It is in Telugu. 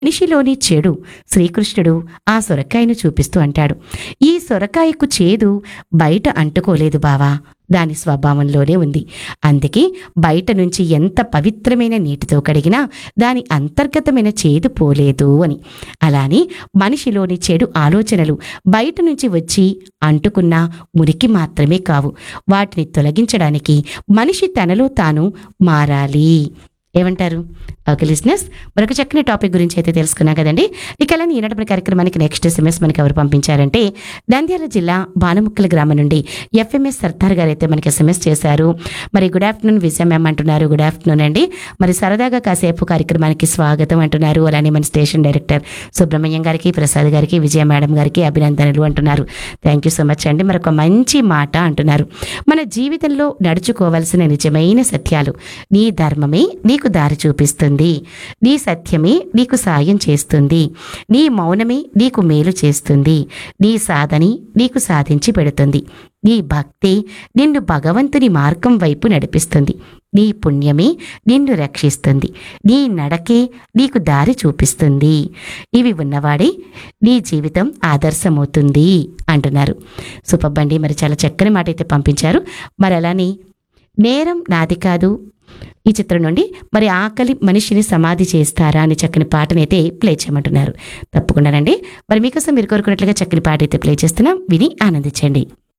మనిషిలోని చెడు శ్రీకృష్ణుడు ఆ సొరకాయను చూపిస్తూ అంటాడు ఈ సొరకాయకు చేదు బయట అంటుకోలేదు బావా దాని స్వభావంలోనే ఉంది అందుకే బయట నుంచి ఎంత పవిత్రమైన నీటితో కడిగినా దాని అంతర్గతమైన చేదు పోలేదు అని అలానే మనిషిలోని చెడు ఆలోచనలు బయట నుంచి వచ్చి అంటుకున్న మురికి మాత్రమే కావు వాటిని తొలగించడానికి మనిషి తనలో తాను మారాలి ఏమంటారు ఓకే లిజినెస్ మరొక చక్కని టాపిక్ గురించి అయితే తెలుసుకున్నాం కదండి ఇక అలానే ఈనాటి మన కార్యక్రమానికి నెక్స్ట్ ఎస్ఎంఎస్ మనకి ఎవరు పంపించారంటే నంద్యాల జిల్లా బానముక్కల గ్రామం నుండి ఎఫ్ఎంఎస్ సర్దార్ గారు అయితే మనకి ఎస్ఎంఎస్ చేశారు మరి గుడ్ ఆఫ్టర్నూన్ విజయ మ్యామ్ అంటున్నారు గుడ్ ఆఫ్టర్నూన్ అండి మరి సరదాగా కాసేపు కార్యక్రమానికి స్వాగతం అంటున్నారు అలానే మన స్టేషన్ డైరెక్టర్ సుబ్రహ్మణ్యం గారికి ప్రసాద్ గారికి విజయ మేడం గారికి అభినందనలు అంటున్నారు థ్యాంక్ యూ సో మచ్ అండి మరొక మంచి మాట అంటున్నారు మన జీవితంలో నడుచుకోవాల్సిన నిజమైన సత్యాలు నీ ధర్మమే నీకు దారి చూపిస్తుంది నీ సత్యమే నీకు సాయం చేస్తుంది నీ మౌనమే నీకు మేలు చేస్తుంది నీ సాధని నీకు సాధించి పెడుతుంది నీ భక్తి నిన్ను భగవంతుని మార్గం వైపు నడిపిస్తుంది నీ పుణ్యమే నిన్ను రక్షిస్తుంది నీ నడకే నీకు దారి చూపిస్తుంది ఇవి ఉన్నవాడే నీ జీవితం ఆదర్శమవుతుంది అంటున్నారు సుపబ్బండి మరి చాలా చక్కని మాట అయితే పంపించారు మరి అలానే నేరం నాది కాదు ఈ చిత్రం నుండి మరి ఆకలి మనిషిని సమాధి చేస్తారా అని చక్కని పాటనైతే ప్లే చేయమంటున్నారు తప్పకుండానండి మరి మీకోసం మీరు కోరుకున్నట్లుగా చక్కని పాట అయితే ప్లే చేస్తున్నాం విని ఆనందించండి